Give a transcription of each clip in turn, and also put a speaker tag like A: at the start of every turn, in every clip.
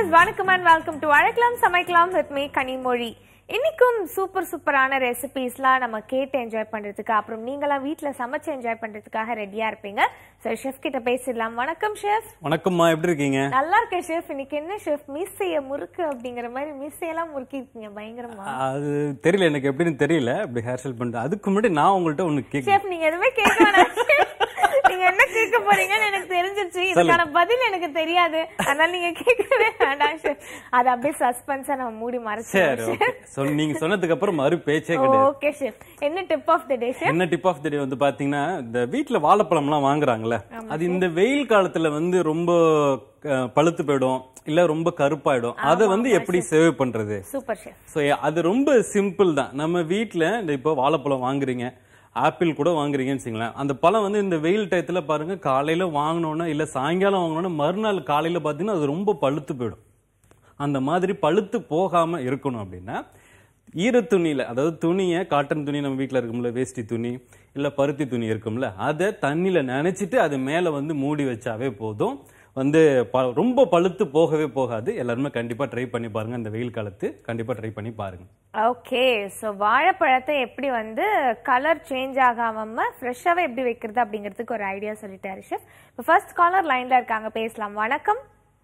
A: Viewers வணக்கம் and welcome to அழைக்கலாம் சமைக்கலாம் வித் மீ கனிமொழி இன்னைக்கும் சூப்பர் சூப்பரான ரெசிபீஸ்லாம் நம்ம கேட்டு என்ஜாய் பண்றதுக்கு அப்புறம் நீங்களாம் வீட்ல சமைச்சு என்ஜாய் பண்றதுக்காக ரெடியா இருப்பீங்க ஸோ ஷெஃப் கிட்ட பேசிடலாம் வணக்கம் ஷெஃப்
B: வணக்கம்மா எப்படி இருக்கீங்க
A: நல்லா இருக்கேன் ஷெஃப் இன்னைக்கு என்ன ஷெஃப் மீசைய முறுக்கு அப்படிங்கிற மாதிரி மீசையெல்லாம் முறுக்கி இருக்கீங்க பயங்கரமா
B: அது தெரியல எனக்கு எப்படின்னு தெரியல அப்படி ஹேர் ஸ்டைல் பண்ணிட்டு அதுக்கு முன்னாடி நான் உங்கள்கிட்ட ஒன்று கேட்க
A: ஷெஃப் நீங்க எதுவுமே கேட்க வேணாம் chef. நீங்க என்ன கேட்க போறீங்கன்னு எனக்கு தெரிஞ்சிருச்சு இதுக்கான பதில் எனக்கு தெரியாது அதனால நீங்க கேட்கவே வேண்டாம் ஷெஃப் அது அப்படியே சஸ்பென்ஸா நம்ம மூடி
B: சரி
A: மறைச்சிடலாம்
B: ஓகே சொல் நீங்க சொன்னதுக்கு அப்புறம் மறு பேச்சே கிடையாது
A: ஓகே ஷெஃப் என்ன tip of the day chef
B: என்ன டிப் ஆஃப் த டே வந்து பாத்தீங்கன்னா இந்த வீட்ல வாழைப்பழம்லாம் வாங்குறாங்கல்ல அது இந்த வெயில் காலத்துல வந்து ரொம்ப அஹ், பழுத்து போயிடும் இல்ல ரொம்ப கருப்பாயிடும் அதை வந்து எப்படி சேவ் பண்றது
A: சூப்பர் ஷெஃப்
B: ஸோ அது ரொம்ப சிம்பிள் தான் நம்ம வீட்டில் இந்த இப்போ வாழைப்பழம் வாங்குறீங்க ஆப்பிள் கூட வாங்குறீங்கன்னு வச்சுங்களேன் அந்த பழம் வந்து இந்த வெயில் டயத்தில் பாருங்க காலையில் வாங்கினோன்னா இல்லை சாயங்காலம் வாங்கினோன்னா மறுநாள் காலையில் பார்த்தீங்கன்னா அது ரொம்ப பழுத்து போயிடும் அந்த மாதிரி பழுத்து போகாமல் இருக்கணும் அப்படின்னா ஈரத்துணியில் அதாவது துணியை காட்டன் துணி நம்ம வீட்டில் இருக்கும்ல வேஷ்டி துணி இல்லை பருத்தி துணி இருக்கும்ல அதை தண்ணியில் நனைச்சிட்டு அது மேலே வந்து மூடி வச்சாவே போதும் வந்து ப- ரொம்ப பழுத்து போகவே போகாது எல்லாருமே கண்டிப்பாக ட்ரை பண்ணி பாருங்க இந்த வெயில் காலத்து கண்டிப்பாக ட்ரை பண்ணி பாருங்க
A: ஓகே ஸோ வாழைப்பழத்தை எப்படி வந்து கலர் சேஞ்ச் ஆகாம ஃப்ரெஷ்ஷாவே எப்படி வைக்கிறது அப்படிங்கிறதுக்கு ஒரு ஐடியா சொல்லிட்டாரு ஷெஃப் இப்போ ஃபர்ஸ்ட் காலர் லைன்ல இருக்காங்க பேசலாம் வணக்கம்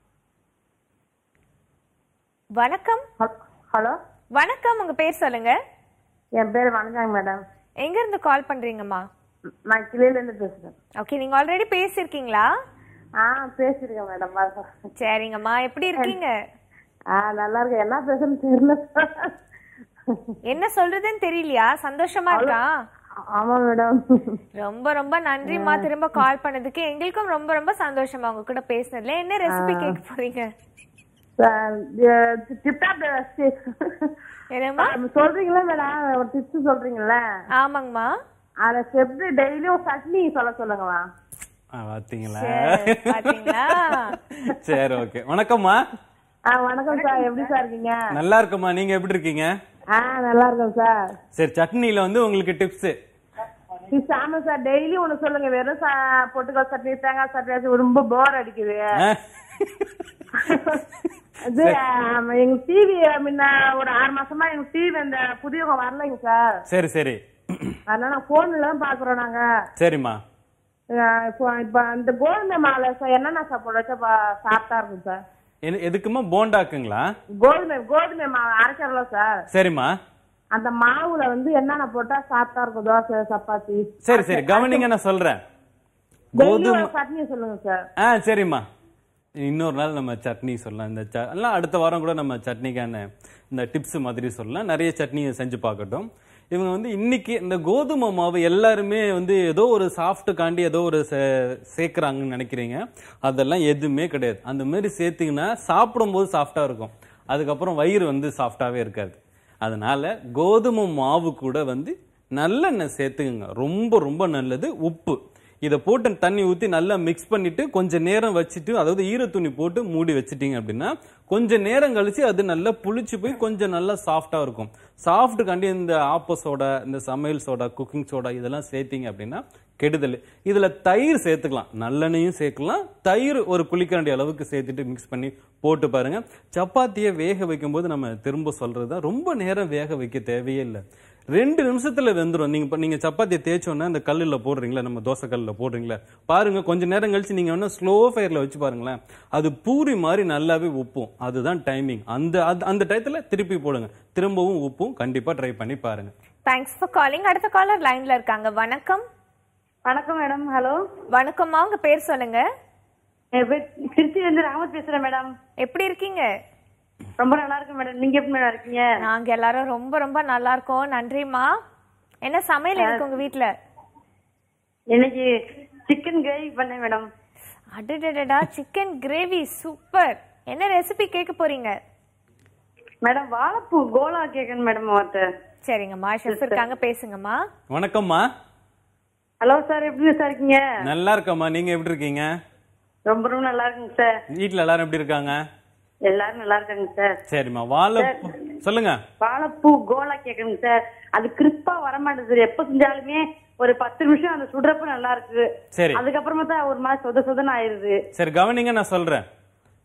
A: வணக்கம்
C: ஹலோ
A: வணக்கம் உங்க பேர் சொல்லுங்க
C: என் பேர் வணக்கங்க மேடம்
A: எங்க இருந்து கால் பண்றீங்கம்மா
C: நான் கிளியில இருந்து பேசுறேன்
A: ஓகே நீங்க ஆல்ரெடி பேசியிருக்கீங்களா
C: ஆ பேசிருக்கேன் மேடம்
A: சரிங்கம்மா எப்படி இருக்கீங்க
C: ஆ நல்லா இருக்கேன் என்ன பேசுறேன்னு தெரியல
A: என்ன சொல்றதுன்னு தெரியலையா சந்தோஷமா இருக்கா
C: ஆமா மேடம்
A: ரொம்ப ரொம்ப நன்றிம்மா திரும்ப கால் பண்ணதுக்கு எங்களுக்கும் ரொம்ப ரொம்ப சந்தோஷமா உங்க கூட பேசுனதுல என்ன ரெசிபி கேட்க போறீங்க
C: டிப்டாப்
A: என்னம்மா
C: சொல்றீங்களா மேடம் ஒரு டிப்ஸ் சொல்றீங்களா
A: ஆமாங்கம்மா
C: அதை செப்டு டெய்லி ஒரு சட்னி சொல்ல சொல்லுங்களா
B: ஆ, பாத்தீங்களா
A: சரி, பாத்தீங்களா
B: சரி ஓகே வணக்கம்மா
C: ஆ வணக்கம் சார் எப்படி சார் இருக்கீங்க
B: நல்லா இருக்கம்மா நீங்க எப்படி இருக்கீங்க
C: ஆ நல்லா இருக்கேன் சார்
B: சரி சட்னியில வந்து உங்களுக்கு டிப்ஸ்
C: டிப்ஸ் ஆமா சார் டெய்லி ஒண்ணு சொல்லுங்க வெறும் சா- பொட்டுக்கல் சட்னி தேங்காய் சட்னி வச்சு ரொம்ப போர் அடிக்குது இது ஆமா, எங்க டிவி முன்ன ஒரு ஆறு மாசமா எங்க டிவி அந்த புதியவங்க வரலைங்க சார்
B: சரி சரி
C: அதனால போன்ல தான் பாக்குறோம் நாங்க
B: சரிம்மா
C: அஹ் இப்போ இப்ப அந்த கோதுமை மாலை சார் என்னென்ன சாப்பாடு வச்சா பா- சாப்பிட்டா இருக்கும் சார்
B: எது- எதுக்குமா போண்டாக்குங்களா
C: கோதுமை கோதுமை மாவு அரைக்கிறோம்ல சார்
B: சரிம்மா
C: அந்த மாவுல வந்து என்னென்ன போட்டா சாப்பிட்டா இருக்கும் தோசை சப்பாத்தி
B: சரி சரி கவனிங்க நான் சொல்றேன்
C: டெய்லி
B: கோதுமை
C: ஒரு சட்னி சொல்லுங்க சார்
B: ஆ சரிம்மா இன்னொரு நாள் நம்ம சட்னி சொல்லலாம் இந்த ச எல்லாம் அடுத்த வாரம் கூட நம்ம சட்னிக்கான இந்த டிப்ஸ் மாதிரி சொல்லலாம் நிறைய சட்னி செஞ்சு பார்க்கட்டும் இவங்க வந்து இன்னைக்கு இந்த கோதுமை மாவு எல்லாருமே வந்து ஏதோ ஒரு சாஃப்ட் காண்டி ஏதோ ஒரு சே- சேர்க்கறாங்கன்னு நினைக்கிறீங்க அதெல்லாம் எதுவுமே கிடையாது அந்த மாதிரி சேர்த்தீங்கன்னா சாப்பிடும்போது சாஃப்டா இருக்கும் அதுக்கப்புறம் வயிறு வந்து சாஃப்டாவே இருக்காது அதனால கோதுமை மாவு கூட வந்து நல்லெண்ணெய் சேர்த்துக்குங்க ரொம்ப ரொம்ப நல்லது உப்பு இதை போட்டு தண்ணி ஊற்றி நல்லா மிக்ஸ் பண்ணிட்டு கொஞ்ச நேரம் வச்சுட்டு அதாவது ஈரத்துணி போட்டு மூடி வச்சிட்டீங்க அப்படின்னா கொஞ்ச நேரம் கழிச்சு அது நல்லா புளிச்சு போய் கொஞ்சம் நல்லா சாஃப்டா இருக்கும் சாஃப்ட் காண்டி இந்த ஆப்ப சோடா இந்த சமையல் சோடா குக்கிங் சோடா இதெல்லாம் சேர்த்தீங்க அப்படின்னா கெடுதல் இதுல தயிர் சேர்த்துக்கலாம் நல்லெண்ணையும் சேர்க்கலாம் தயிர் ஒரு குளிக்கரண்டி அளவுக்கு சேர்த்துட்டு மிக்ஸ் பண்ணி போட்டு பாருங்க சப்பாத்தியை வேக வைக்கும்போது நம்ம திரும்ப சொல்றது தான் ரொம்ப நேரம் வேக வைக்க தேவையே இல்லை ரெண்டு நிமிஷத்துல வெந்துடும் நீங்க இப்ப நீங்க சப்பாத்தியை தேய்ச்சோன்னா அந்த கல்லுல போடுறீங்களா நம்ம தோசை கல்லுல போடுறீங்களா பாருங்க கொஞ்ச நேரம் கழிச்சு நீங்க வேணா ஸ்லோ ஃபயர்ல வச்சு பாருங்களேன் அது பூரி மாதிரி நல்லாவே உப்பும் அதுதான் டைமிங் அந்த அது- அந்த டயத்துல திருப்பி போடுங்க திரும்பவும் உப்பும் கண்டிப்பா ட்ரை பண்ணி பாருங்க
A: தேங்க்ஸ் ஃபார் காலிங் அடுத்த காலர் லைன்ல இருக்காங்க வணக்கம்
C: வணக்கம் மேடம் ஹலோ
A: வணக்கம்மா உங்க பேர் சொல்லுங்க
C: என் பேர் திருச்சியில இருந்து ராமத் பேசுறேன் மேடம்
A: எப்படி இருக்கீங்க
C: ரொம்ப நல்லா இருக்கு மேடம் நீங்க எப்படி மேடம் இருக்கீங்க
A: நாங்க எல்லாரும் ரொம்ப ரொம்ப நல்லா இருக்கோம் நன்றிம்மா என்ன சமையல் இருக்கு உங்க வீட்ல
C: இன்னைக்கு சிக்கன் கிரேவி பண்ணேன் மேடம்
A: அடடடடா சிக்கன் கிரேவி சூப்பர் என்ன ரெசிபி கேட்க போறீங்க
C: மேடம் வாழைப்பூ கோலா கேட்கணும் மேடம் அவர்கிட்ட
A: சரிங்கம்மா ஷெஃப் இருக்காங்க பேசுங்கம்மா
B: வணக்கம்மா
C: ஹலோ சார் எப்படி சார் இருக்கீங்க
B: நல்லா இருக்கம்மா நீங்க எப்படி இருக்கீங்க
C: ரொம்ப ரொம்ப நல்லா இருக்குங்க சார்
B: வீட்ல எல்லாரும் எப்படி இருக்காங்க
C: எல்லாரும் நல்லா இருக்காங்க சார்
B: சரிம்மா வாழை சொல்லுங்க
C: வாழைப்பூ கோலா கேட்கணுங்க சார் அது கிறிஸ்பா வர மாட்டேங்குது எப்ப செஞ்சாலுமே ஒரு பத்து நிமிஷம் அந்த சுடுறப்ப நல்லா இருக்கு
B: சரி
C: அதுக்கப்புறமா தான் ஒரு மாதிரி சொத சொதன்னு ஆயிருது
B: சரி கவனிங்க நான் சொல்றேன்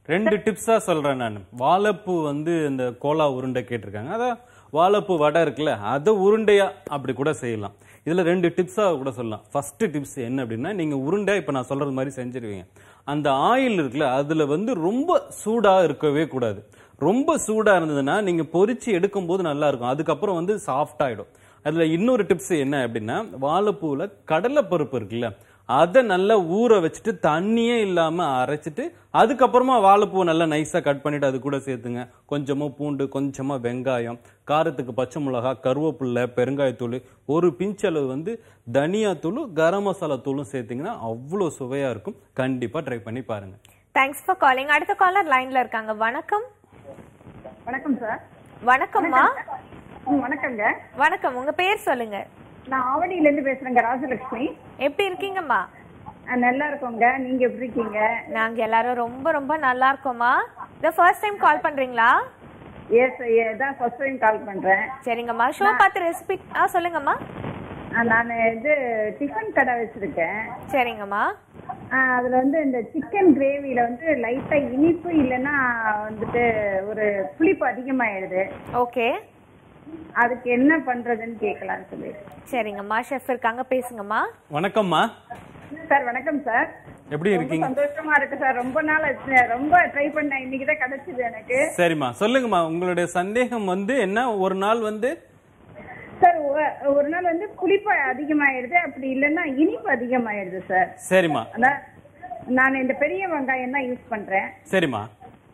B: ரெண்டு டிப்ஸா சொல்றேன் நான் வாழைப்பூ வந்து இந்த கோலா உருண்டை கேட்டிருக்காங்க அதான் வாழைப்பூ வடை இருக்குல்ல அதை உருண்டையா அப்படி கூட செய்யலாம் இதுல ரெண்டு டிப்ஸா கூட சொல்லலாம் ஃபர்ஸ்ட் டிப்ஸ் என்ன அப்படின்னா நீங்க உருண்டை இப்ப நான் சொல்றது மாதிரி செஞ்சிருவீங்க அந்த ஆயில் இருக்குல்ல அதுல வந்து ரொம்ப சூடா இருக்கவே கூடாது ரொம்ப சூடா இருந்ததுன்னா நீங்க பொரிச்சு எடுக்கும்போது நல்லா இருக்கும் அதுக்கப்புறம் வந்து சாஃப்ட் ஆயிடும் அதுல இன்னொரு டிப்ஸ் என்ன அப்படின்னா வாழைப்பூவில் கடலைப்பருப்பு இருக்குல்ல அதை நல்லா ஊற வச்சுட்டு தண்ணியே இல்லாம அரைச்சிட்டு அதுக்கப்புறமா வாழைப்பூவை நல்லா நைஸா கட் பண்ணிட்டு அது கூட சேர்த்துங்க கொஞ்சமா பூண்டு கொஞ்சமா வெங்காயம் காரத்துக்கு பச்சை மிளகாய் கருவேப்பில்லை பெருங்காயத்தூள் ஒரு பிஞ்ச் அளவு வந்து தனியாத்தூள் கரம் மசாலா தூளும் சேர்த்தீங்கன்னா அவ்வளோ சுவையா இருக்கும் கண்டிப்பா ட்ரை பண்ணி பாருங்க
A: தேங்க்ஸ் ஃபார் காலிங் அடுத்த காலர் லைன்ல இருக்காங்க வணக்கம்
D: வணக்கம் சார்
A: வணக்கம்மா
D: ம், வணக்கங்க
A: வணக்கம் உங்க பேர் சொல்லுங்க
D: நான் ஆவடியில இருந்து பேசுறேங்க ராஜலட்சுமி
A: எப்படி இருக்கீங்கம்மா
D: ஆ, நல்லா இருக்கோங்க நீங்க எப்படி இருக்கீங்க
A: நாங்க எல்லாரும் ரொம்ப ரொம்ப நல்லா இருக்கோம்மா இந்த ஃபர்ஸ்ட் டைம் கால் பண்றீங்களா
D: எஸ் தான் ஃபர்ஸ்ட் டைம் கால் பண்றேன்
A: சரிங்கம்மா ஷோ பார்த்து ரெசிபி ஆ சொல்லுங்கம்மா
D: நான் இது டிஃபன் கடை வச்சிருக்கேன்
A: சரிங்கம்மா
D: ஆ, அதுல வந்து இந்த சிக்கன் கிரேவில வந்து லைட்டா இனிப்பு இல்லைன்னா வந்துட்டு ஒரு புளிப்பு அதிகமாயிடுது
A: ஓகே
D: அதுக்கு என்ன பண்றதுன்னு கேட்கலாம்னு சொல்லி
A: சரிங்கம்மா ஷெஃப் இருக்காங்க பேசுங்கம்மா
B: வணக்கம்மா
D: சார் வணக்கம் சார்
B: எப்படி
D: ரொம்ப
B: இருக்கீங்க
D: சந்தோஷமா இருக்கு சார் ரொம்ப நாள் ஆச்சு. ரொம்ப ட்ரை பண்ணேன் இன்னைக்கு தான் கிடைச்சது எனக்கு
B: சரிம்மா சொல்லுங்கம்மா உங்களுடைய சந்தேகம் வந்து என்ன ஒரு நாள் வந்து
D: சார் ஒ- ஒரு நாள் வந்து புளிப்பு அதிகமாயிடுது அப்படி இல்லைன்னா இனிப்பு அதிகமாயிடுது சார்
B: சரிம்மா
D: அதான் நான் இந்த பெரிய வெங்காயம் தான் யூஸ் பண்றேன்
B: சரிம்மா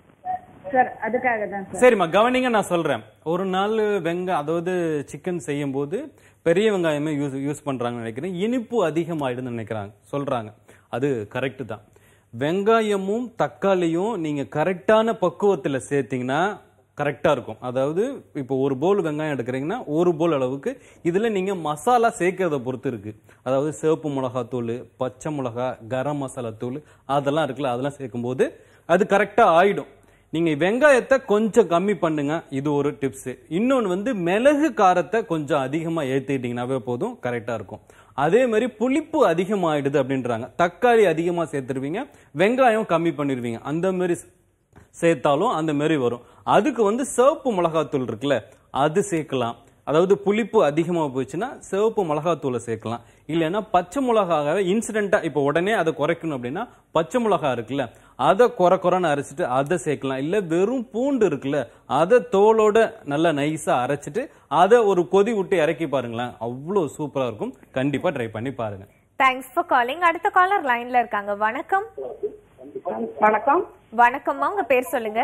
D: சார் அதுக்காக தான் சார்
B: சரிம்மா கவனிங்க நான் சொல்றேன் ஒரு நாள் வெங்காயம் அதாவது சிக்கன் செய்யும் போது பெரிய வெங்காயமே யூஸ் யூஸ் பண்றாங்கன்னு நினைக்கிறேன் இனிப்பு அதிகமாயிடுன்னு நினைக்கிறாங்க சொல்றாங்க அது கரெக்ட் தான் வெங்காயமும் தக்காளியும் நீங்க கரெக்டான பக்குவத்துல சேர்த்தீங்கன்னா கரெக்டா இருக்கும் அதாவது இப்போ ஒரு போல் வெங்காயம் எடுக்கிறீங்கன்னா ஒரு போல் அளவுக்கு இதுல நீங்க மசாலா சேர்க்கறத பொறுத்து இருக்கு அதாவது சிவப்பு மிளகாத்தூள் பச்சை மிளகா கரம் மசாலா தூள் அதெல்லாம் இருக்குல்ல அதெல்லாம் சேர்க்கும்போது அது கரெக்டா ஆயிடும் நீங்க வெங்காயத்தை கொஞ்சம் கம்மி பண்ணுங்க இது ஒரு டிப்ஸ் இன்னொன்னு வந்து மிளகு காரத்தை கொஞ்சம் அதிகமா ஏத்துக்கிட்டீங்கன்னாவே போதும் கரெக்டா இருக்கும் அதே மாதிரி புளிப்பு அதிகமாயிடுது அப்படின்றாங்க தக்காளி அதிகமா சேர்த்துருவீங்க வெங்காயம் கம்மி பண்ணிருவீங்க அந்த மாதிரி சேர்த்தாலும் அந்த மாதிரி வரும் அதுக்கு வந்து சிவப்பு மிளகாத்தூள் இருக்குல்ல அது சேர்க்கலாம் அதாவது புளிப்பு அதிகமா போச்சுன்னா சிவப்பு மிளகாத்தூளை சேர்க்கலாம் இல்லைன்னா பச்சை மிளகாவை இன்சிடென்ட்டா இப்போ உடனே அதை குறைக்கணும் அப்படின்னா பச்சை மிளகா இருக்குல்ல அதை குறை குறைன்னு அரைச்சிட்டு அதை சேர்க்கலாம் இல்ல வெறும் பூண்டு இருக்குல்ல அதை தோலோட நல்லா நைஸா அரைச்சிட்டு அதை ஒரு கொதி விட்டு இறக்கி பாருங்களேன் அவ்வளோ சூப்பரா இருக்கும் கண்டிப்பா ட்ரை பண்ணி பாருங்க
A: தேங்க்ஸ் ஃபார் காலிங் அடுத்த காலர் லைன்ல இருக்காங்க வணக்கம்
D: வணக்கம்
A: வணக்கம்மா உங்க பேர் சொல்லுங்க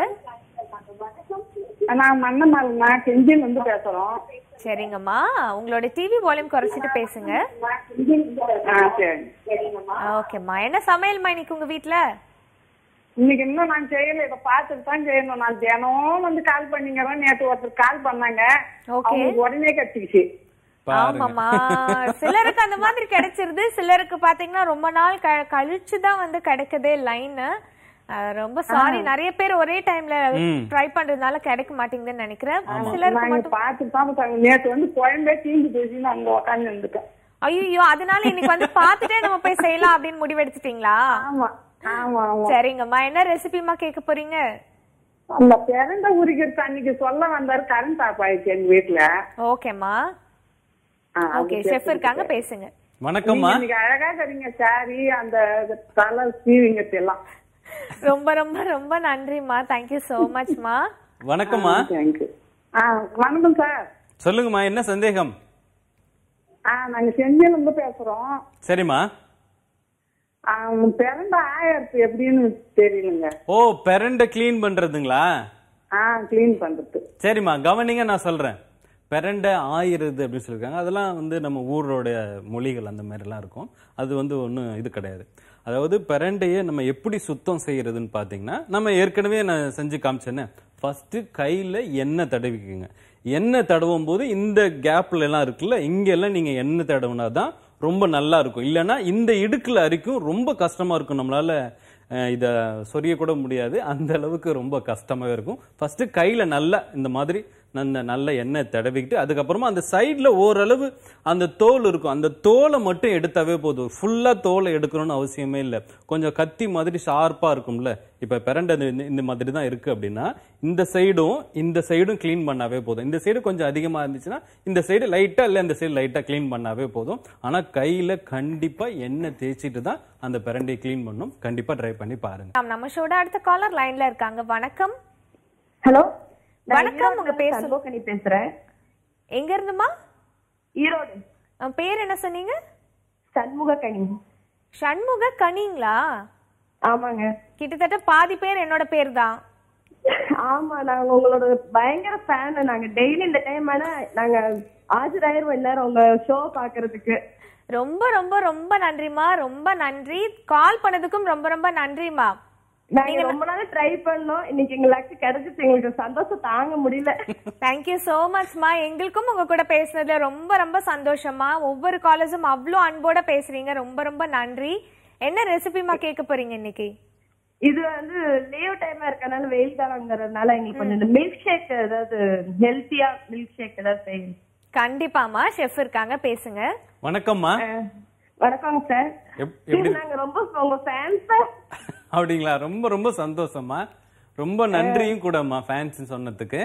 D: நான் மன்னமாலுமா செஞ்சில் வந்து பேசுறோம்
A: சரிங்கம்மா உங்களோட டிவி வால்யூம் குறைச்சிட்டு பேசுங்க
D: ஆ சரி
A: ஓகேம்மா என்ன சமையல்மா இன்னைக்கு உங்க வீட்ல
D: இன்னைக்கு இன்னும் நான் செய்யல இதை பார்த்துட்டு தான் செய்யணும் நான் தினம் வந்து கால் பண்ணிங்கிறேன் நேற்று ஒருத்தர் கால் பண்ணாங்க
A: Okay.
D: அவங்களுக்கு உடனே கட்டிக்கிச்சு
B: பாருங்க
A: ஆமாமா சிலருக்கு அந்த மாதிரி கிடைச்சிருது சிலருக்கு பாத்தீங்கன்னா ரொம்ப நாள் க- கழிச்சு தான் வந்து கிடைக்குதே லைன் ரொம்ப சாரி நிறைய பேர் ஒரே டைம்ல
B: ம்.
A: ட்ரை பண்றதுனால கிடைக்க மாட்டேங்குதுன்னு நினைக்கிறேன் சிலருக்கு
D: நாங்க
A: மட்டும்
D: பார்த்துட்டு தான் இருக்காங்க. நேத்து வந்து குழம்பே தீந்து போச்சுன்னு அங்க உட்காந்து இருந்துட்டேன்
A: ஐயோ அதனால இன்னைக்கு வந்து பாத்துட்டே நம்ம போய் செய்யலாம் அப்படின்னு முடிவெடுத்துட்டீங்களா
D: ஆமா ஆமா ஆமா
A: சரிங்கம்மா என்ன ரெசிபிமா கேட்க போறீங்க
D: அந்த பிறந்த உரிக்கிறது அன்னைக்கு சொல்ல வந்தாரு கரண்ட் ஆஃப் ஆயிடுச்சு எங்க வீட்டுல
A: ஓகேம்மா
D: ஆ, அது
A: ஓகே ஷெஃப் இருக்காங்க பேசுங்க
B: வணக்கம்மா
D: நீங்க இன்னைக்கு அழகா தரீங்க சாரி அந்த தலை சீவிங்கத்து எல்லாம்
A: ரொம்ப ரொம்ப ரொம்ப நன்றிம்மா தேங்க்யூ சோ மச்மா
B: வணக்கம்மா
D: தேங்க்யூ ஆ வணக்கம் சார்
B: சொல்லுங்கம்மா என்ன சந்தேகம்
D: ஆ நாங்க செஞ்சில இருந்து பேசுறோம்
B: சரிம்மா
D: ஆ, பிறந்த ஆயிரத்து எப்படின்னு தெரியலங்க
B: ஓ பெரண்டை க்ளீன் பண்றதுங்களா
D: ஆ கிளீன் பண்றது
B: சரிம்மா கவனிங்க நான் சொல்றேன் பெரண்டை ஆயிருது அப்படின்னு சொல்லியிருக்காங்க அதெல்லாம் வந்து நம்ம ஊரோடைய மொழிகள் அந்த மாதிரிலாம் இருக்கும் அது வந்து ஒன்றும் இது கிடையாது அதாவது பெரண்டையை நம்ம எப்படி சுத்தம் செய்யறதுன்னு பார்த்தீங்கன்னா நம்ம ஏற்கனவே நான் செஞ்சு காமிச்சேன்னே ஃபர்ஸ்ட் கையில் எண்ணெய் தடவிக்குங்க எண்ணெய் தடவும் போது இந்த கேப்ல எல்லாம் இருக்குல்ல இங்கெல்லாம் நீங்க எண்ணெய் தடவுனா தான் ரொம்ப நல்லா இருக்கும் இல்லைன்னா இந்த இடுக்குல அரிக்கும் ரொம்ப கஷ்டமா இருக்கும் நம்மளால அஹ், இத சொரிய கூட முடியாது அந்த அளவுக்கு ரொம்ப கஷ்டமாவே இருக்கும் ஃபர்ஸ்ட் கையில நல்லா இந்த மாதிரி நல்ல நல்ல எண்ணெய் தடவிக்கிட்டு அதுக்கப்புறமா அந்த சைடுல ஓரளவு அந்த தோல் இருக்கும் அந்த தோலை மட்டும் எடுத்தாவே போதும் ஃபுல்லா தோலை எடுக்கணும்னு அவசியமே இல்லை கொஞ்சம் கத்தி மாதிரி ஷார்ப்பா இருக்கும்ல இப்ப பிரண்டை இந்த- இந்த மாதிரி தான் இருக்கு அப்படின்னா இந்த சைடும் இந்த சைடும் க்ளீன் பண்ணாவே போதும் இந்த சைடு கொஞ்சம் அதிகமா இருந்துச்சுன்னா இந்த சைடு லைட்டா இல்ல இந்த சைடு லைட்டா க்ளீன் பண்ணாவே போதும் ஆனா கையில கண்டிப்பா எண்ணெய் தேய்ச்சிட்டு தான் அந்த பிரண்டையை க்ளீன் பண்ணணும் கண்டிப்பா ட்ரை பண்ணி பாருங்க
A: நம்ம ஷோட அடுத்த காலர் லைன்ல இருக்காங்க வணக்கம்
C: ஹலோ
A: வணக்கம், உங்க பேர் சொல்லு.
C: சண்முகனி பேசுறேன்
A: எங்க இருந்துமா
C: ஈரோடு
A: அஹ், பேர் என்ன சொன்னீங்க
C: சண்முக கனி
A: சண்முக கனிங்களா
C: ஆமாங்க
A: கிட்டத்தட்ட பாதி பேர் என்னோட பேர் தான்
C: ஆமா நாங்க உங்களோட பயங்கர ஃபேன் நாங்க டெய்லி இந்த டைம் ஆனா நாங்க ஆஜராயிருவோம் எல்லாரும் உங்க ஷோ பாக்குறதுக்கு
A: ரொம்ப ரொம்ப ரொம்ப நன்றிமா ரொம்ப நன்றி கால் பண்ணதுக்கும் ரொம்ப ரொம்ப நன்றிமா
C: நாங்க ரொம்ப நாள் ட்ரை பண்ணோம் இன்னைக்கு எங்களுக்கு கிடைச்சிச்சு எங்களுக்கு சந்தோஷம் தாங்க முடியல
A: தேங்க்யூ so மச்மா எங்களுக்கும் உங்க கூட பேசுனதுல ரொம்ப ரொம்ப சந்தோஷமா ஒவ்வொரு காலேஜும் அவ்வளோ அன்போட பேசுறீங்க ரொம்ப ரொம்ப நன்றி என்ன ரெசிபிமா கேட்க போறீங்க இன்னைக்கு
C: இது வந்து லீவ் டைமா இருக்கறனால வெயில் காலங்கிறதுனால எங்களுக்கு கொஞ்சம் இந்த மில்க் ஷேக் ஏதாவது ஹெல்த்தியா மில்க் ஷேக் ஏதாவது செய்யணும்
A: கண்டிப்பாமா ஷெஃப் இருக்காங்க பேசுங்க
B: வணக்கம்மா
C: அஹ், வணக்கங்க சார்
B: எப்- எப்படி
C: நாங்க ரொம்ப உங்க ஃபேன்ஸ்
B: அப்படிங்களா ரொம்ப ரொம்ப சந்தோஷமா ரொம்ப நன்றியும் கூடம்மா ஃபேன்ஸ் சொன்னதுக்கு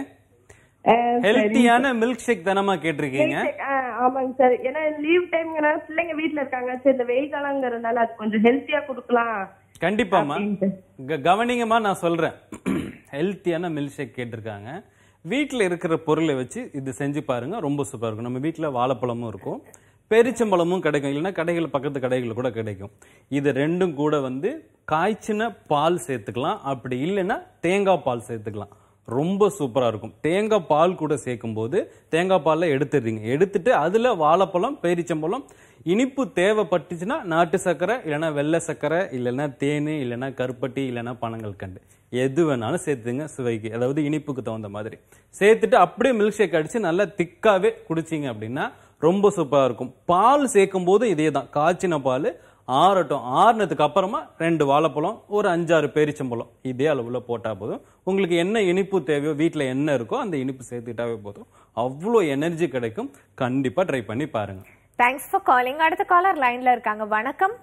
B: ஹெல்த்தியான மில்க் ஷேக் தானம்மா கேட்டிருக்கீங்க
C: ஆமாங்க சார் ஏன்னா லீவ் டைம்ங்கறனால பிள்ளைங்க வீட்ல இருக்காங்க சரி இந்த வெயில் காலங்கிறதுனால அது கொஞ்சம் ஹெல்த்தியா கொடுக்கலாம்
B: கண்டிப்பாம்மா
C: அப்படின்ட்டு.
B: க- கவனிங்கம்மா நான் சொல்றேன் ஹெல்த்தியான மில்க் ஷேக் கேட்டிருக்காங்க வீட்டில் இருக்கிற பொருளை வச்சு இது செஞ்சு பாருங்க ரொம்ப சூப்பரா இருக்கும் நம்ம வீட்டில் வாழைப்பழமும் இருக்கும் பெரிச்சம்பழமும் கிடைக்கும் இல்லைன்னா கடைகள் பக்கத்து கடைகளில் கூட கிடைக்கும் இது ரெண்டும் கூட வந்து காய்ச்சின பால் சேர்த்துக்கலாம் அப்படி இல்லைன்னா தேங்காய் பால் சேர்த்துக்கலாம் ரொம்ப சூப்பரா இருக்கும் தேங்காய் பால் கூட சேர்க்கும் போது தேங்காய் பால்ல எடுத்துடுறீங்க எடுத்துட்டு அதுல வாழைப்பழம் பேரிச்சம்பழம் இனிப்பு தேவைப்பட்டுச்சுன்னா நாட்டு சர்க்கரை இல்லைன்னா வெள்ளை சர்க்கரை இல்லைன்னா தேன் இல்லைன்னா கருப்பட்டி இல்லைன்னா பனங்கள் கண்டு எது வேணாலும் சேர்த்துங்க சுவைக்கு அதாவது இனிப்புக்கு தகுந்த மாதிரி சேர்த்துட்டு அப்படியே மில்க் ஷேக் அடிச்சு நல்லா திக்காவே குடிச்சீங்க அப்படின்னா ரொம்ப சூப்பரா இருக்கும் பால் சேர்க்கும் போது இதே தான் காய்ச்சின பால் ஆறட்டும் ஆறுனதுக்கு அப்புறமா ரெண்டு வாழைப்பழம் ஒரு அஞ்சாறு பேரிச்சம்பழம் இதே அளவுல போட்டா போதும் உங்களுக்கு என்ன இனிப்பு தேவையோ வீட்ல என்ன இருக்கோ அந்த இனிப்பு சேர்த்துக்கிட்டாவே போதும் அவ்வளோ எனர்ஜி கிடைக்கும் கண்டிப்பா ட்ரை பண்ணி பாருங்க
A: தேங்க்ஸ் ஃபார் காலிங் அடுத்த காலர் லைன்ல இருக்காங்க வணக்கம்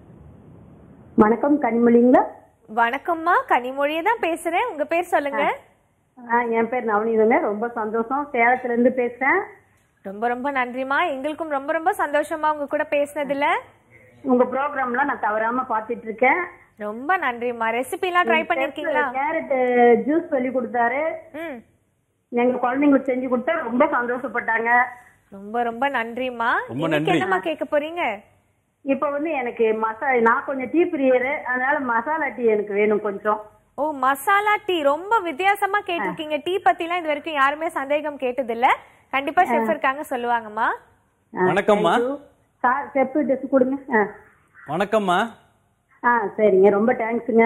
E: வணக்கம் கனிமொழிங்களா
A: வணக்கம்மா கனிமொழியே தான் பேசுறேன் உங்க பேர் சொல்லுங்க
E: ஆ, என் பேர் நவநீதங்க ரொம்ப சந்தோஷம் சேலத்துல இருந்து பேசுறேன்
A: ரொம்ப ரொம்ப நன்றிமா எங்களுக்கும் ரொம்ப ரொம்ப சந்தோஷமா உங்க கூட பேசுனதுல
E: உங்க ப்ரோக்ராம்லாம் நான் தவறாம பாத்துட்டு இருக்கேன்
A: ரொம்ப நன்றிமா ரெசிபி எல்லாம் ட்ரை பண்ணிருக்கீங்களா
E: கேரட் ஜூஸ் சொல்லி கொடுத்தாரு
A: ம்
E: எங்க குழந்தைங்களுக்கு செஞ்சு கொடுத்தா ரொம்ப சந்தோஷப்பட்டாங்க
A: ரொம்ப ரொம்ப நன்றிமா
B: ரொம்ப
A: இன்னைக்கு
B: நன்றி.
A: என்னம்மா கேட்க போறீங்க
E: இப்ப வந்து எனக்கு மசா நான் கொஞ்சம் டீ பிரியரு அதனால மசாலா டீ எனக்கு வேணும் கொஞ்சம்
A: ஓ மசாலா டீ ரொம்ப வித்தியாசமா கேட்டிருக்கீங்க டீ பத்தி எல்லாம் இது வரைக்கும் யாருமே சந்தேகம் கேட்டது இல்ல கண்டிப்பா ஷெஃப் இருக்காங்க சொல்லுவாங்கம்மா
B: வணக்கம்மா
E: சார் செப்பு ட்ரெஸ் கொடுங்க ஆ.
B: வணக்கம்மா
E: ஆ சரிங்க ரொம்ப தேங்க்ஸுங்க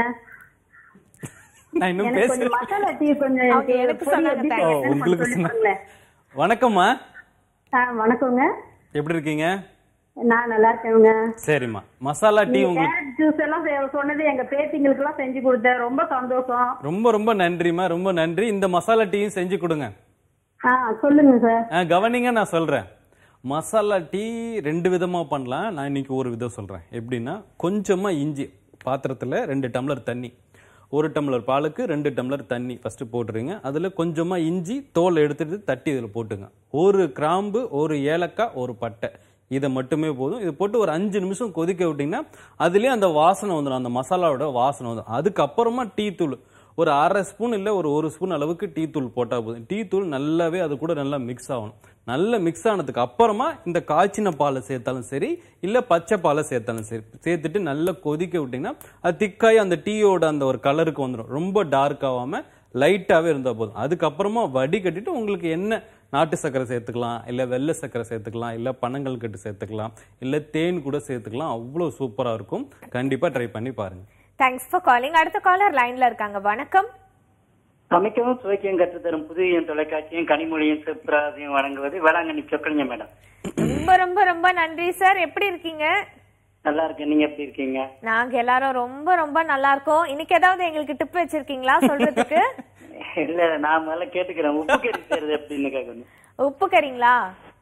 B: நான் இன்னும்
E: எனக்கு
B: பேசுறேன்
E: கொஞ்சம் மசாலா டீ கொஞ்சம்
A: அவங்க எனக்கு
E: பொடி
A: சொன்னாங்க,
E: எப்படி
A: thanks.
B: ஓ,
E: செய்யணும்னு
B: உங்களுக்கு
E: சொல்லி
B: சொன்ன-
E: கொடுங்களேன்.
B: வணக்கம்மா
E: ஆ வணக்கங்க
B: எப்படி இருக்கீங்க
E: நான் நல்லா இருக்கேங்க
B: சரிம்மா மசாலா டீ உங்களுக்கு
E: கேரட் ஜூஸ் எல்லாம் செ- சொன்னது எங்க பேத்திங்களுக்கு எல்லாம் செஞ்சு கொடுத்தேன் ரொம்ப சந்தோஷம்
B: ரொம்ப ரொம்ப நன்றிம்மா ரொம்ப நன்றி இந்த மசாலா டீயும் செஞ்சு கொடுங்க
E: ஆ சொல்லுங்க சார்
B: ஆ, கவனிங்க நான் சொல்றேன் மசாலா டீ ரெண்டு விதமா பண்ணலாம் நான் இன்னைக்கு ஒரு விதம் சொல்றேன் எப்படின்னா கொஞ்சமா இஞ்சி பாத்திரத்துல ரெண்டு டம்ளர் தண்ணி ஒரு டம்ளர் பாலுக்கு ரெண்டு டம்ளர் தண்ணி ஃபர்ஸ்ட் போட்டுருங்க அதுல கொஞ்சமா இஞ்சி தோல் எடுத்துட்டு தட்டி இதுல போட்டுங்க ஒரு கிராம்பு ஒரு ஏலக்காய் ஒரு பட்டை இதை மட்டுமே போதும் இது போட்டு ஒரு அஞ்சு நிமிஷம் கொதிக்க விட்டீங்கன்னா அதுலயே அந்த வாசனை வந்துடும் அந்த மசாலாவோட வாசனை வந்துடும் அதுக்கப்புறமா டீ தூள் ஒரு அரை ஸ்பூன் இல்லை ஒரு ஒரு ஸ்பூன் அளவுக்கு டீ தூள் போட்டால் போதும் டீ தூள் நல்லாவே அது கூட நல்லா மிக்ஸ் ஆகணும் நல்லா மிக்ஸ் ஆனதுக்கு அப்புறமா இந்த காய்ச்சின பாலை சேர்த்தாலும் சரி இல்லை பச்சை பாலை சேர்த்தாலும் சரி சேர்த்துட்டு நல்லா கொதிக்க விட்டிங்கன்னா அது திக்காய் அந்த டீயோட அந்த ஒரு கலருக்கு வந்துடும் ரொம்ப டார்க் ஆகாமல் லைட்டாகவே இருந்தால் போதும் அதுக்கப்புறமா வடிகட்டிட்டு உங்களுக்கு என்ன நாட்டு சர்க்கரை சேர்த்துக்கலாம் இல்லை வெள்ளை சர்க்கரை சேர்த்துக்கலாம் இல்லை பனங்கள் கட்டு சேர்த்துக்கலாம் இல்லை தேன் கூட சேர்த்துக்கலாம் அவ்வளோ சூப்பராக இருக்கும் கண்டிப்பாக ட்ரை பண்ணி பாருங்கள்
A: தேங்க்ஸ் ஃபார் காலிங் அடுத்த காலர் லைன்ல இருக்காங்க வணக்கம்
F: சமைக்கவும் சுவைக்கையும் கற்றுத்தரும் புதிய தொலைக்காட்சியும் கனிமொழியும் சிப்ராதையும் வழங்குவது வேளாங்கண்ணி சொக்கலிங்க மேடம்
A: ரொம்ப ரொம்ப ரொம்ப நன்றி சார் எப்படி இருக்கீங்க
F: நல்லா இருக்கேன் நீங்க எப்படி இருக்கீங்க
A: நாங்க எல்லாரும் ரொம்ப ரொம்ப நல்லா இருக்கோம் இன்னைக்கு ஏதாவது எங்களுக்கு டிப் வச்சிருக்கீங்களா சொல்றதுக்கு
F: இல்ல நான் முதல்ல கேட்டுக்கிறேன் உப்பு கறி செய்யறது எப்படின்னு கேட்கணும்
A: உப்பு கறிங்களா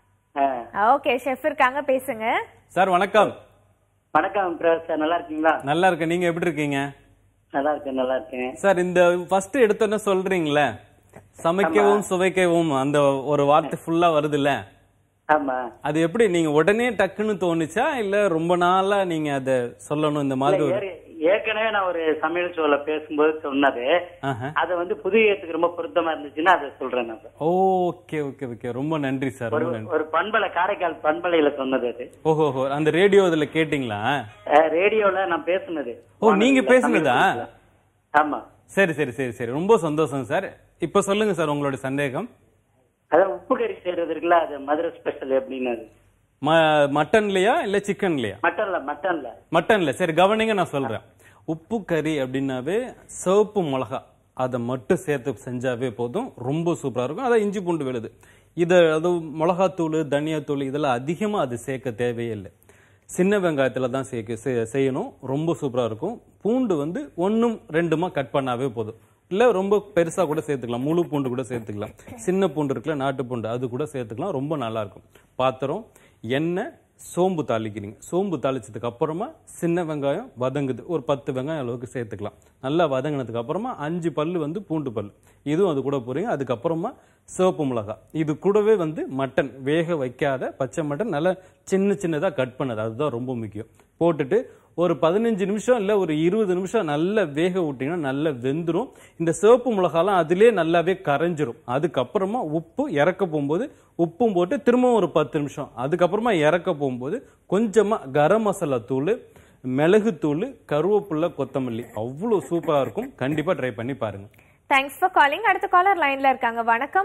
F: ஆ.
A: ஓகே ஷெஃப் இருக்காங்க பேசுங்க
B: சார் வணக்கம்
F: வணக்கம் பிரகாஷ் சார் நல்லா இருக்கீங்களா
B: நல்லா இருக்கேன் நீங்க எப்படி இருக்கீங்க
F: நல்லா இருக்கேன் நல்லா இருக்கேன்
B: சார் இந்த ஃபர்ஸ்ட் எடுத்தோன்னே சொல்றீங்களே சமைக்கவும் சுவைக்கவும் அந்த ஒரு வார்த்தை ஃபுல்லா வருதுல்ல
F: ஆமா
B: அது எப்படி நீங்க உடனே டக்குன்னு தோணுச்சா இல்ல ரொம்ப நாளா நீங்க அத சொல்லணும் இந்த மாதிரி ஒரு
F: ஏற்- ஏற்கனவே நான் ஒரு சமையல் ஷோல பேசும்போது சொன்னது
B: ஆஹா.
F: அது வந்து புதியத்துக்கு ரொம்ப பொருத்தமா இருந்துச்சுன்னா அதை சொல்றேன் நான் இப்ப.
B: ஓகே ஓகே ஓகே ரொம்ப நன்றி சார்
F: ஒரு
B: ரொம்ப நன்றி
F: ஒரு பண்பலை காரைக்கால் பண்பலையில சொன்னது அது
B: ஓஹோ ஓஹோ. அந்த ரேடியோ இதுல கேட்டீங்களா
F: அஹ், ரேடியோல நான் பேசுனது
B: ஓ, நீங்க
F: வானொலியில,
B: பேசுனதா?
F: தமிழ் பேசல. ஆமா
B: சரி சரி சரி சரி ரொம்ப சந்தோஷம் சார் இப்ப சொல்லுங்க சார் உங்களுடைய சந்தேகம்
F: அதான் உப்பு கறி செய்யறது இருக்குல்ல அது மதுரை ஸ்பெஷல் எப்படின்னு அது.
B: ம- மட்டன்லயா இல்ல சிக்கன்லயா
F: மட்டன்ல மட்டன்ல
B: மட்டன்ல சரி கவனிங்க நான் சொல்றேன் உப்பு கறி அப்படின்னாவே சிவப்பு மிளகா அதை மட்டும் சேர்த்து செஞ்சாவே போதும் ரொம்ப சூப்பரா இருக்கும் அதான் இஞ்சி பூண்டு விழுது இதை அது மிளகாத்தூள் தனியாத்தூள் இதெல்லாம் அதிகமா அது சேர்க்க தேவையே இல்லை சின்ன வெங்காயத்துல தான் சேர்க்க செய்- செய்யணும் ரொம்ப சூப்பரா இருக்கும் பூண்டு வந்து ஒன்றும் ரெண்டுமா கட் பண்ணாவே போதும் இல்ல ரொம்ப பெருசா கூட சேர்த்துக்கலாம் முழு பூண்டு கூட சேர்த்துக்கலாம் சின்ன பூண்டு இருக்குல்ல நாட்டு பூண்டு அது கூட சேர்த்துக்கலாம் ரொம்ப நல்லா இருக்கும் பாத்திரம் எண்ணெய் சோம்பு தாளிக்கிறீங்க சோம்பு தாளிச்சதுக்கு அப்புறமா சின்ன வெங்காயம் வதங்குது ஒரு பத்து வெங்காயம் அளவுக்கு சேர்த்துக்கலாம் நல்லா வதங்கினதுக்கு அப்புறமா அஞ்சு பல்லு வந்து பூண்டு பல்லு இதுவும் அது கூட போறீங்க அதுக்கப்புறமா சிவப்பு மிளகாய் இது கூடவே வந்து மட்டன் வேக வைக்காத பச்சை மட்டன் நல்லா சின்ன சின்னதா கட் பண்ணது அதுதான் ரொம்ப முக்கியம் போட்டுட்டு ஒரு பதினஞ்சு நிமிஷம் இல்ல ஒரு இருபது நிமிஷம் நல்லா வேக விட்டீங்கன்னா நல்லா வெந்துரும் இந்த சிவப்பு மிளகாலாம் அதிலே நல்லாவே கரைஞ்சிரும் அதுக்கப்புறமா உப்பு இறக்க போகும்போது உப்பும் போட்டு திரும்பவும் ஒரு பத்து நிமிஷம் அதுக்கப்புறமா இறக்க போகும்போது கொஞ்சமா கரம் மசாலா தூள் மிளகுத்தூள் கருவேப்பிலை கொத்தமல்லி அவ்வளோ சூப்பரா இருக்கும் கண்டிப்பா ட்ரை பண்ணி பாருங்க
A: தேங்க்ஸ் ஃபார் காலிங் அடுத்த காலர் லைன்ல இருக்காங்க வணக்கம்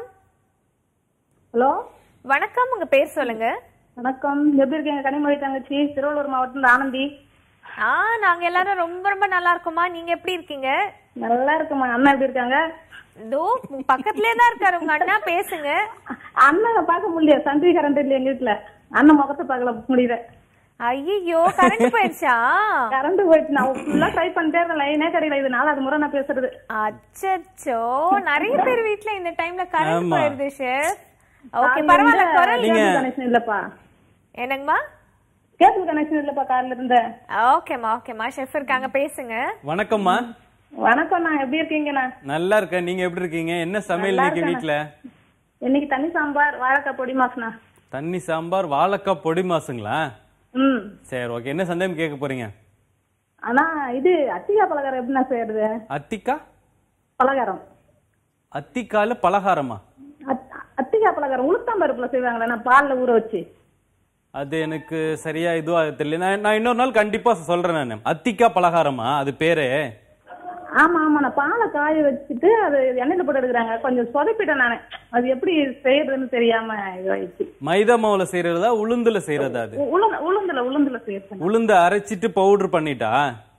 D: ஹலோ
A: வணக்கம் உங்க பேர் சொல்லுங்க
D: வணக்கம் எப்படி இருக்கீங்க கனிமொழி தங்கச்சி திருவள்ளூர் மாவட்டம் ஆனந்தி
A: ஆ நாங்க எல்லாரும் ரொம்ப ரொம்ப நல்லா இருக்கோமா நீங்க எப்படி இருக்கீங்க
D: நல்லா இருக்குமா அண்ணா எப்படி இருக்காங்க
A: இதோ உங்க பக்கத்துலயே தான் இருக்காரு உங்க அண்ணா பேசுங்க
D: அண்ணனை பார்க்க முடியல சந்திரி கரண்ட் இல்லை எங்க வீட்டுல அண்ணன் முகத்தை பார்க்கல முடியல
A: ஐயோ கரண்ட் போயிடுச்சா
D: கரண்ட் போயிடுச்சு நான் ஃபுல்லா ட்ரை பண்ணிட்டே இருந்தேன் லைனே கிடையாது இது நாலாவது முறை நான் பேசுறது
A: அச்சச்சோ நிறைய பேர் வீட்ல இந்த டைம்ல கரண்ட்
B: ஆமா.
A: போயிருது ஷெஃப் ஓகே பரவாயில்ல குரல்
B: நீங்க-
D: கனெக்ஷன் இல்லப்பா
A: என்னங்கம்மா
D: கேபிள் கனெக்ஷன் இல்லப்பா கார்ல இருந்த
A: ஓகேம்மா ஓகேம்மா ஷெஃப் இருக்காங்க பேசுங்க
B: வணக்கம்மா
D: வணக்கம் நான் எப்படி இருக்கீங்கண்ணா
B: நல்லா இருக்கேன் நீங்க எப்படி இருக்கீங்க என்ன சமையல்
D: நல்லா
B: இன்னைக்கு
D: இருக்கேண்ணா.
B: வீட்ல
D: இன்னைக்கு தண்ணி சாம்பார் வாழைக்காய் பொடி மாசுண்ணா
B: தண்ணி சாம்பார் வாழைக்காய் பொடி மாசுங்களா
D: ம்
B: சரி ஓகே என்ன சந்தேகம் கேட்க போறீங்க
D: ஆனா இது அத்திகா பலகாரம் எப்படிண்ணா செய்யறது
B: அத்திக்கா
D: பலகாரம்
B: அத்திக்கால பலகாரமா
D: அத்- அத்திகா பலகாரம் உளுத்தம்பருப்புல செய்வாங்களே நான் பால்ல ஊற வச்சு
B: அது எனக்கு சரியா இதுவா தெரியல நான் நான் இன்னொரு நாள் கண்டிப்பா சொல்றேன் நான் அத்திக்கா பலகாரமா அது பேரு
D: ஆமா ஆமா நான் பாலை காய வச்சுட்டு அது எண்ணெயில போட்டு எடுக்கிறாங்க கொஞ்சம் சொதப்பிட்டேன் நானு அது எப்படி செய்யறதுன்னு தெரியாம இதாயிடுச்சு
B: மைதா மாவுல செய்யறதா உளுந்துல செய்யறதா அது
D: உ- உளுந்து உளுந்துல உளுந்துல செய்யறது
B: உளுந்து அரைச்சிட்டு பவுடர் பண்ணிட்டா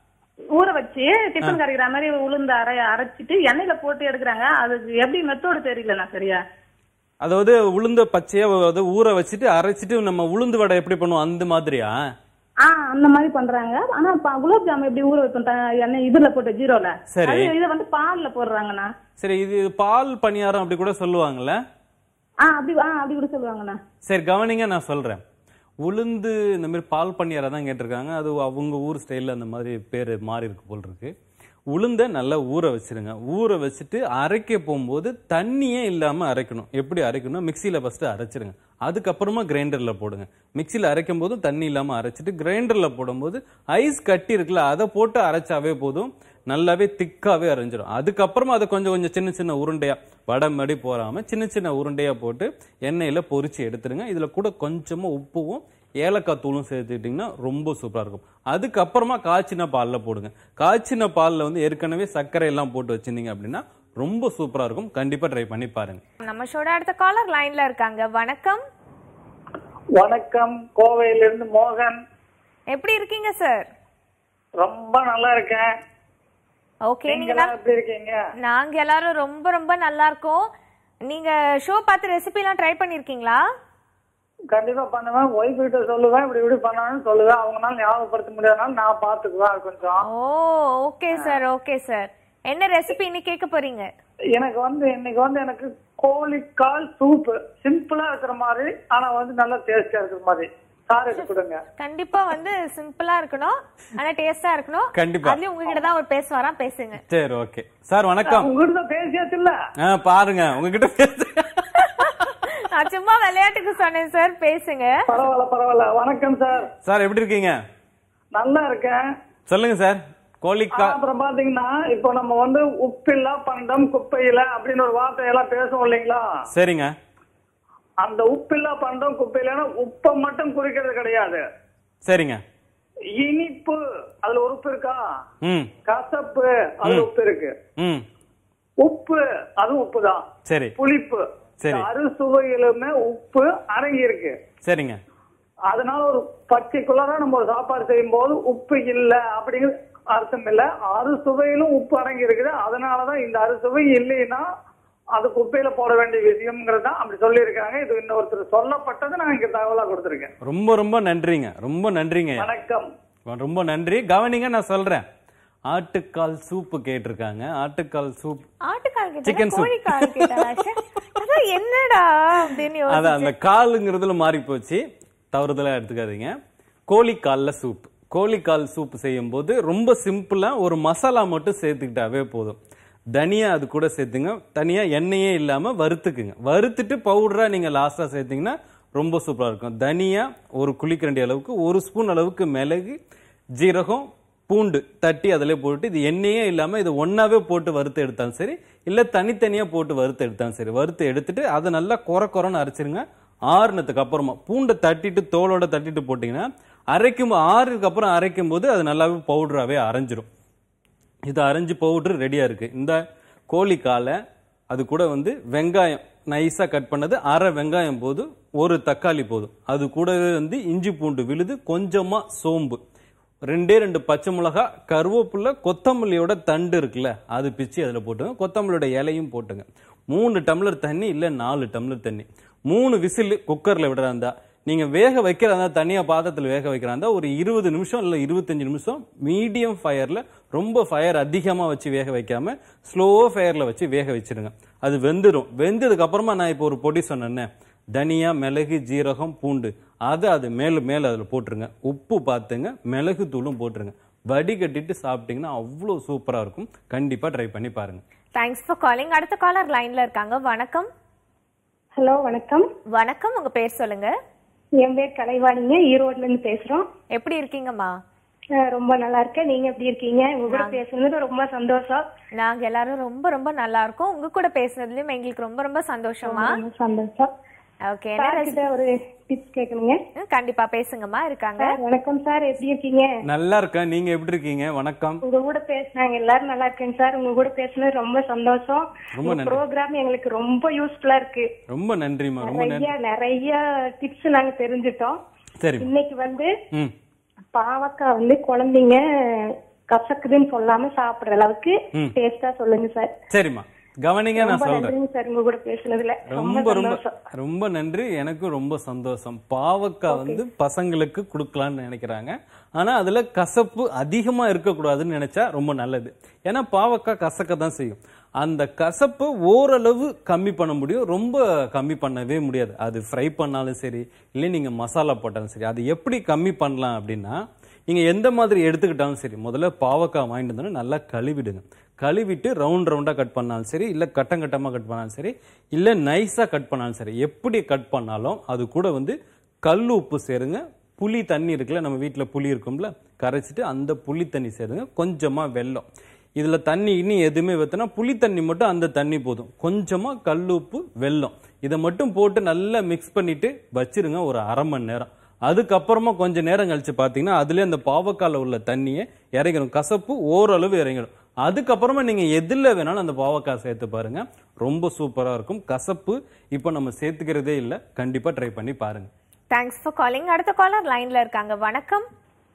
D: ஊற வச்சு டிஃபன் கரைக்கிற மாதிரி உளுந்து அரை அரைச்சிட்டு எண்ணெயில போட்டு எடுக்கிறாங்க அதுக்கு எப்படி மெத்தோடு தெரியல நான் சரியா
B: அதாவது உளுந்த பச்சையா அதாவது ஊற வச்சுட்டு அரைச்சிட்டு நம்ம உளுந்து வடை எப்படி பண்ணுவோம் அந்த மாதிரியா
D: ஆ அந்த மாதிரி பண்றாங்க ஆனா ப- குலாப் ஜாம் எப்படி ஊற வைக்கும் த- எண்ணெய் இதுல போட்டு ஜீரோல
B: சரி.
D: அது இதை வந்து பால்ல போடுறாங்கண்ணா
B: சரி இது பால் பணியாரம் அப்படி கூட சொல்லுவாங்கல்ல
D: ஆ அப்படி ஆ அப்படி கூட சொல்லுவாங்கண்ணா
B: சரி கவனிங்க நான் சொல்றேன் உளுந்து இந்த மாதிரி பால் பணியாரம் தான் கேட்டிருக்காங்க அது அவங்க ஊர் ஸ்டைல்ல அந்த மாதிரி பேர் மாறி இருக்கு போல் இருக்கு உளுந்த நல்லா ஊற வச்சிருங்க ஊற வச்சுட்டு அரைக்க போகும்போது தண்ணியே இல்லாம அரைக்கணும் எப்படி அரைக்கணும் மிக்சியில ஃபர்ஸ்ட் அரைச்சிருங்க அதுக்கப்புறமா கிரைண்டர்ல போடுங்க மிக்சியில அரைக்கும் போது தண்ணி இல்லாம அரைச்சிட்டு கிரைண்டர்ல போடும்போது ஐஸ் கட்டி இருக்குல்ல அதை போட்டு அரைச்சாவே போதும் நல்லாவே திக்காவே அரைஞ்சிடும் அதுக்கப்புறமா அதை கொஞ்சம் கொஞ்சம் சின்ன சின்ன உருண்டையா வடை மாதிரி போறாம சின்ன சின்ன உருண்டையா போட்டு எண்ணெயில பொரிச்சு எடுத்துருங்க இதுல கூட கொஞ்சமா உப்பும் ஏலக்காய் தூளும் சேர்த்துக்கிட்டிங்கன்னா ரொம்ப சூப்பரா இருக்கும் அதுக்கப்புறமா காய்ச்சின பால்ல போடுங்க காய்ச்சின பால்ல வந்து ஏற்கனவே சர்க்கரை எல்லாம் போட்டு வச்சிருந்தீங்க அப்படின்னா ரொம்ப சூப்பரா இருக்கும் கண்டிப்பா ட்ரை பண்ணி பாருங்க
A: நம்ம ஷோட அடுத்த காலர் லைன்ல இருக்காங்க வணக்கம்
G: வணக்கம் கோவையிலிருந்து மோகன்
A: எப்படி இருக்கீங்க சார்
G: ரொம்ப நல்லா இருக்கேன்
A: ஓகே நீங்க
G: நீங்களாம் எப்படி இருக்கீங்க
A: நாங்க எல்லாரும் ரொம்ப ரொம்ப நல்லா இருக்கோம் நீங்க ஷோ பார்த்து ரெசிபி எல்லாம் ட்ரை பண்ணிருக்கீங்களா
G: கண்டிப்பா பண்ணுவேன் ஒய்ஃப் கிட்ட சொல்லுவேன் இப்படி இப்படி பண்ணணும்னு சொல்லுவேன் அவங்களால ஞாபகப்படுத்த முடியாதனால நான் பாத்துக்குவேன் அது கொஞ்சம்
A: ஓ ஓகே சார் ஓகே சார் என்ன ரெசிபி இன்னைக்கு கேட்க போறீங்க
G: எனக்கு வந்து இன்னைக்கு வந்து எனக்கு கோழிக்கால் சூப்பு சிம்பிளா இருக்கிற மாதிரி ஆனா வந்து நல்லா டேஸ்டா இருக்கிற மாதிரி சார் இது கொடுங்க
A: கண்டிப்பா வந்து சிம்பிளா இருக்கணும் ஆனா டேஸ்டா இருக்கணும்
B: கண்டிப்பா.
A: அதுலயும் உங்ககிட்ட தான் அவர் பேசுவாராம் பேசுங்க
B: சரி ஓகே சார் வணக்கம்
G: உங்ககிட்ட தான் பேசியாச்சு இல்ல
B: ஆ, பாருங்க உங்ககிட்ட பேச
A: நான் சும்மா விளையாட்டுக்கு சொன்னேன் சார் பேசுங்க
G: பரவாயில்ல பரவாயில்ல வணக்கம் சார்
B: சார் எப்படி இருக்கீங்க
G: நல்லா இருக்கேன்
B: சொல்லுங்க சார் கோழிக்கா
G: அப்புறம் பாத்தீங்கன்னா இப்போ நம்ம வந்து உப்பில்லா பண்டம் குப்பையில அப்படின்னு ஒரு வார்த்தையெல்லாம் பேசுவோம் இல்லைங்களா
B: சரிங்க
G: அந்த உப்பில்லா பண்டம் குப்பையில உப்பை மட்டும் குறிக்கிறது கிடையாது
B: சரிங்க
G: இனிப்பு அதுல ஒரு உப்பு இருக்கா
B: ம்
G: கசப்பு அதுல உப்பு இருக்கு
B: ம்
G: உப்பு அது உப்பு தான்
B: சரி
G: புளிப்பு
B: சரி.
G: இந்த அறுசுவையிலுமே உப்பு அடங்கி இருக்கு
B: சரிங்க
G: அதனால ஒரு பர்டிகுலரா நம்ம ஒரு சாப்பாடு செய்யும் போது உப்பு இல்ல அப்படிங்கிறது அர்த்தம் இல்ல அறுசுவையிலும் உப்பு அடங்கி இருக்குது அதனாலதான் இந்த அறுசுவை இல்லைன்னா அது குப்பையில போட வேண்டிய விஷயம்ங்கிறது தான் அப்படி சொல்லியிருக்காங்க இது இன்னொருத்தர் சொல்லப்பட்டது நான் இங்க தகவலா கொடுத்திருக்கேன்
B: ரொம்ப ரொம்ப நன்றிங்க ரொம்ப நன்றிங்க
G: வணக்கம்
B: ரொம்ப நன்றி கவனிங்க நான் சொல்றேன் ஆட்டுக்கால் சூப்பு கேட்டிருக்காங்க ஆட்டுக்கால் சூப்
A: ஆட்டுக்கால் கிட்ட
B: Chicken soup.
A: கோழிக்கால் கிட்ட அதான் என்னடா அப்படின்னு யோசி-
B: அதான் அந்த காலுங்கிறதுல மாறி போச்சு தவறுதலா எடுத்துக்காதீங்க கோழிக்கால்ல சூப் கோழிக்கால் சூப் செய்யும் போது ரொம்ப சிம்பிளா ஒரு மசாலா மட்டும் சேர்த்துக்கிட்டாவே போதும் தனியா அது கூட சேர்த்துங்க தனியா எண்ணெயே இல்லாம வறுத்துக்குங்க வறுத்துட்டு பவுடரா நீங்க லாஸ்டா சேர்த்தீங்கன்னா ரொம்ப சூப்பரா இருக்கும் தனியா ஒரு குழிக்கரண்டி அளவுக்கு ஒரு ஸ்பூன் அளவுக்கு மிளகு ஜீரகம் பூண்டு தட்டி அதிலே போட்டு இது எண்ணெயே இல்லாம இது ஒண்ணாவே போட்டு வறுத்து எடுத்தாலும் சரி இல்ல தனித்தனியா போட்டு வறுத்து எடுத்தாலும் சரி வறுத்து எடுத்துட்டு அதை நல்லா குறை குறைன்னு அரைச்சிருங்க ஆறுனதுக்கு அப்புறமா பூண்டை தட்டிட்டு தோலோட தட்டிட்டு போட்டீங்கன்னா அரைக்கும் ஆறுக்கு அப்புறம் அரைக்கும் போது அது நல்லாவே பவுடராகவே அரைஞ்சிரும் இது அரைஞ்சு பவுடர் ரெடியா இருக்கு இந்த கோழிக்காலை அது கூட வந்து வெங்காயம் நைஸா கட் பண்ணது அரை வெங்காயம் போதும் ஒரு தக்காளி போதும் அது கூடவே வந்து இஞ்சி பூண்டு விழுது கொஞ்சமா சோம்பு ரெண்டே ரெண்டு பச்சை மிளகா கருவேப்பிலை கொத்தமல்லியோட தண்டு இருக்குல்ல அது பிச்சு அதில் போட்டுங்க கொத்தமல்லியோட இலையும் போட்டுங்க மூணு டம்ளர் தண்ணி இல்லை நாலு டம்ளர் தண்ணி மூணு விசில் குக்கரில் விடுறா இருந்தா நீங்க வேக வைக்கிறதா தனியா பாத்திரத்தில் வேக வைக்கிறதா ஒரு இருபது நிமிஷம் இல்ல இருபத்தஞ்சு நிமிஷம் மீடியம் ஃபயர்ல ரொம்ப ஃபயர் அதிகமா வச்சு வேக வைக்காம ஸ்லோ ஃபயர்ல வச்சு வேக வச்சிருங்க அது வெந்துடும் வெந்ததுக்கு அப்புறமா நான் இப்போ ஒரு பொடி சொன்னேன்னே தனியா மிளகு ஜீரகம் பூண்டு அதை அது மேல மேல அதுல போட்டுருங்க உப்பு பார்த்துங்க மிளகு தூளும் போட்டுருங்க வடிகட்டிட்டு சாப்பிட்டீங்கன்னா அவ்வளோ சூப்பரா இருக்கும் கண்டிப்பா ட்ரை பண்ணி பாருங்க
A: தேங்க்ஸ் ஃபார் காலிங் அடுத்த காலர் லைன்ல இருக்காங்க வணக்கம்
H: ஹலோ வணக்கம்
A: வணக்கம் உங்க பேர் சொல்லுங்க
H: என் பேர் கலைவாணிங்க ஈரோட்ல இருந்து பேசுறோம்
A: எப்படி இருக்கீங்கம்மா
H: அஹ் ரொம்ப நல்லா இருக்கேன் நீங்க எப்படி இருக்கீங்க உங்க கூட பேசுனது ரொம்ப சந்தோஷம்
A: நாங்க எல்லாரும் ரொம்ப ரொம்ப நல்லா இருக்கோம் உங்க கூட பேசுனதுலயும் எங்களுக்கு ரொம்ப ரொம்ப சந்தோஷமா
H: ரொம்ப சந்தோஷம்
A: ஓகே
H: சார் கிட்ட ஒரு டிப்ஸ் கேட்கணுங்க
A: கண்டிப்பா பேசுங்கம்மா இருக்காங்க
H: சார் வணக்கம் சார் எப்படி இருக்கீங்க
B: நல்லா இருக்கேன் நீங்க எப்படி இருக்கீங்க வணக்கம்
H: உங்க கூட பேசுனாங்க எல்லாரும் நல்லா இருக்கேங்க சார் உங்க கூட பேசுனது ரொம்ப சந்தோஷம்
B: ரொம்ப நன்றி.
H: ப்ரோக்ராம் எங்களுக்கு ரொம்ப யூஸ்ஃபுல்லா இருக்கு
B: ரொம்ப நன்றிம்மா ரொம்ப நன்றி
H: நிறைய நிறைய டிப்ஸ் நாங்க தெரிஞ்சுட்டோம்
B: சரி
H: இன்னைக்கு வந்து
B: ம்
H: பாவக்காய் வந்து குழந்தைங்க கசக்குதுன்னு சொல்லாம சாப்பிடுற அளவுக்கு
B: ம்.
H: டேஸ்டா சொல்லுங்க சார்
B: சரிம்மா கவனிங்க நான்
H: ரொம்ப
B: சொல்றேன்
H: நன்றிங்க சார் உங்க கூட பேசுனதுல ரொம்ப
B: ரொம்ப ரொம்ப
H: சந்தோஷம்
B: ரொம்ப நன்றி எனக்கும் ரொம்ப சந்தோஷம் பாவக்காய் வந்து பசங்களுக்கு கொடுக்கலாம்னு நினைக்கிறாங்க ஆனா அதுல கசப்பு அதிகமா இருக்கக்கூடாதுன்னு நினைச்சா ரொம்ப நல்லது ஏன்னா பாவக்காய் கசக்க தான் செய்யும் அந்த கசப்பை ஓரளவு கம்மி பண்ண முடியும் ரொம்ப கம்மி பண்ணவே முடியாது அது ஃப்ரை பண்ணாலும் சரி இல்லை நீங்க மசாலா போட்டாலும் சரி அது எப்படி கம்மி பண்ணலாம் அப்படின்னா நீங்க எந்த மாதிரி எடுத்துக்கிட்டாலும் சரி முதல்ல பாவக்காய் வாங்கிட்டு வந்தோன்னா நல்லா கழுவிடுங்க கழுவிட்டு ரவுண்ட் ரவுண்டா கட் பண்ணாலும் சரி இல்ல கட்டம் கட்டமா கட் பண்ணாலும் சரி இல்ல நைஸா கட் பண்ணாலும் சரி எப்படி கட் பண்ணாலும் அது கூட வந்து கல் உப்பு சேருங்க புளி தண்ணி இருக்குல்ல நம்ம வீட்ல புளி இருக்கும்ல கரைச்சிட்டு அந்த புளி தண்ணி சேருங்க கொஞ்சமா வெல்லம் இதுல தண்ணி இன்னும் எதுவுமே வைத்தனா புளி தண்ணி மட்டும் அந்த தண்ணி போதும் கொஞ்சமா கல் உப்பு வெல்லம் இதை மட்டும் போட்டு நல்லா மிக்ஸ் பண்ணிட்டு வச்சிருங்க ஒரு அரை மணி நேரம் அதுக்கப்புறமா கொஞ்ச நேரம் கழிச்சு பாத்தீங்கன்னா அதுல அந்த பாவக்கால உள்ள தண்ணியை இறங்கிடும் கசப்பு ஓரளவு இறங்கிடும் அதுக்கப்புறமா நீங்க எதுல வேணாலும் அந்த பாவக்காய் சேர்த்து பாருங்க ரொம்ப சூப்பரா இருக்கும் கசப்பு இப்போ நம்ம சேர்த்துக்கிறதே இல்ல கண்டிப்பா ட்ரை பண்ணி பாருங்க
A: தேங்க்ஸ் ஃபார் காலிங் அடுத்த காலர் லைன்ல இருக்காங்க வணக்கம்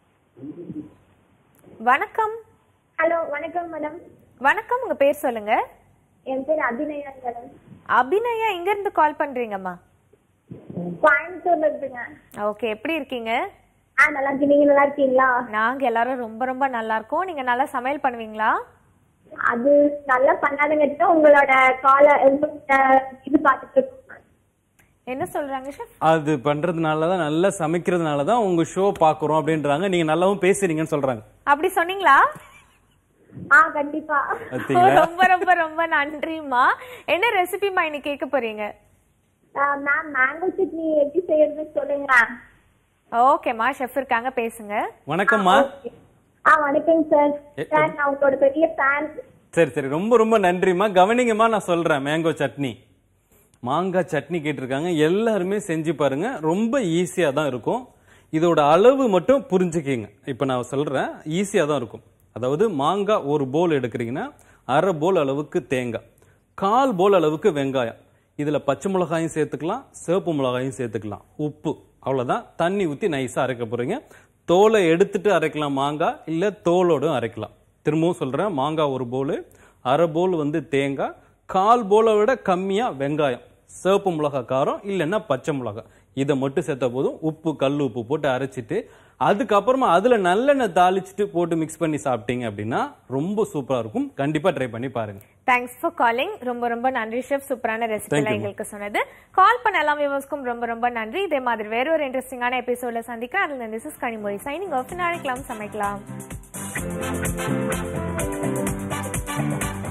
A: வணக்கம்
I: ஹலோ வணக்கம் மேடம்
A: வணக்கம் உங்க பேர் சொல்லுங்க
I: என் பேர் அபிநயா மேடம்
A: அபிநயா எங்க இருந்து கால் பண்றீங்கம்மா
I: கோயம்புத்தூர்ல இருக்குங்க
A: ஓகே எப்படி இருக்கீங்க
I: ஆ நல்லா இருக்கு நீங்க நல்லா இருக்கீங்களா
A: நாங்க எல்லாரும் ரொம்ப ரொம்ப நல்லா இருக்கோம் நீங்க நல்லா சமையல் பண்ணுவீங்களா
I: அது நல்லா பண்ணாதுங்கிட்ட உங்களோட கால உங்களோட இது பார்த்துட்டு இருக்கோம்
A: என்ன சொல்றாங்க ஷெஃப்
B: அது பண்றதுனால தான் நல்லா சமைக்கிறதுனால தான் உங்க ஷோ பாக்குறோம் அப்படின்றாங்க நீங்க நல்லாவும் பேசுறீங்கன்னு சொல்றாங்க
A: அப்படி சொன்னீங்களா
I: ஆ கண்டிப்பா
B: பாத்தீங்களா
A: ரொம்ப ரொம்ப ரொம்ப நன்றிம்மா என்ன ரெசிபிமா இன்னைக்கு கேட்க போறீங்க
I: மேம் மேங்கோ சட்னி எப்படி செய்யறதுன்னு சொல்லுங்க
A: ஓகேம்மா ஷெஃப் இருக்காங்க பேசுங்க
B: வணக்கம்மா
I: ஆ வணக்கம் சார்
B: எ-
I: சார் நான் உங்களோட பெரிய ஃபேன்
B: சரி சரி ரொம்ப ரொம்ப நன்றிம்மா கவனிங்கம்மா நான் சொல்றேன் மேங்கோ சட்னி மாங்காய் சட்னி கேட்டிருக்காங்க எல்லாருமே செஞ்சு பாருங்க ரொம்ப ஈஸியா தான் இருக்கும் இதோட அளவு மட்டும் புரிஞ்சுக்கிங்க இப்போ நான் சொல்றேன் ஈஸியா தான் இருக்கும் அதாவது மாங்காய் ஒரு போல் எடுக்கிறீங்கன்னா அரை போல் அளவுக்கு தேங்காய் கால் போல் அளவுக்கு வெங்காயம் இதுல பச்சை மிளகாயும் சேர்த்துக்கலாம் சிவப்பு மிளகாயும் சேர்த்துக்கலாம் உப்பு அவ்வளவுதான் தண்ணி ஊத்தி நைஸா அரைக்க போறீங்க தோலை எடுத்துட்டு அரைக்கலாம் மாங்காய் இல்ல தோலோடும் அரைக்கலாம் திரும்பவும் சொல்றேன் மாங்காய் ஒரு போல் அரை போல் வந்து தேங்காய் கால் போலை விட கம்மியா வெங்காயம் சிவப்பு மிளகாய் காரம் இல்லைன்னா பச்சை மிளகாய் இதை மட்டும் சேர்த்த போதும் உப்பு கல் உப்பு போட்டு அரைச்சிட்டு அதுக்கப்புறமா அதுல நல்லெண்ணெய் தாளிச்சிட்டு போட்டு மிக்ஸ் பண்ணி சாப்பிட்டீங்க அப்படின்னா ரொம்ப சூப்பரா இருக்கும் கண்டிப்பா ட்ரை பண்ணி பாருங்க
A: தேங்க்ஸ் ஃபார் காலிங் ரொம்ப ரொம்ப நன்றி ஷெஃப் சூப்பரான ரெசிபி
B: Thank you,
A: எங்களுக்கு சொன்னது கால் பண்ண எல்லா வியூவர்ஸ்க்கும் ரொம்ப ரொம்ப நன்றி இதே மாதிரி வேற ஒரு இன்ட்ரெஸ்டிங்கான எபிசோட்ல சந்திக்கிறேன் அதுல this is Kanimozhi signing off நாளைக்கலாம் சமைக்கலாம்